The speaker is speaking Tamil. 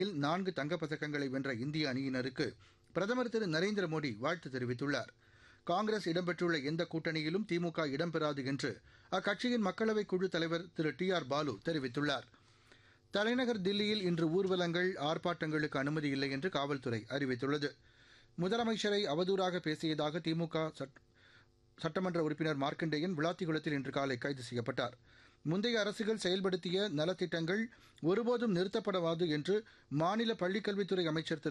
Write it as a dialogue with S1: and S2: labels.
S1: நான்கு தங்கப்பதக்கங்களை வென்ற இந்திய அணியினருக்கு பிரதமர் திரு நரேந்திர மோடி வாழ்த்து தெரிவித்துள்ளார் காங்கிரஸ் இடம்பெற்றுள்ள எந்த கூட்டணியிலும் திமுக இடம்பெறாது என்று அக்கட்சியின் மக்களவை குழு தலைவர் திரு டி ஆர் பாலு தெரிவித்துள்ளார் தலைநகர் தில்லியில் இன்று ஊர்வலங்கள் ஆர்ப்பாட்டங்களுக்கு அனுமதி இல்லை என்று காவல்துறை அறிவித்துள்ளது முதலமைச்சரை அவதூறாக பேசியதாக திமுக சட்டமன்ற உறுப்பினர் மார்க்கண்டேயன் விளாத்திகுளத்தில் இன்று காலை கைது செய்யப்பட்டார் முந்தைய அரசுகள் செயல்படுத்திய நலத்திட்டங்கள் ஒருபோதும் நிறுத்தப்படாது என்று மாநில பள்ளிக்கல்வித்துறை அமைச்சர் திரு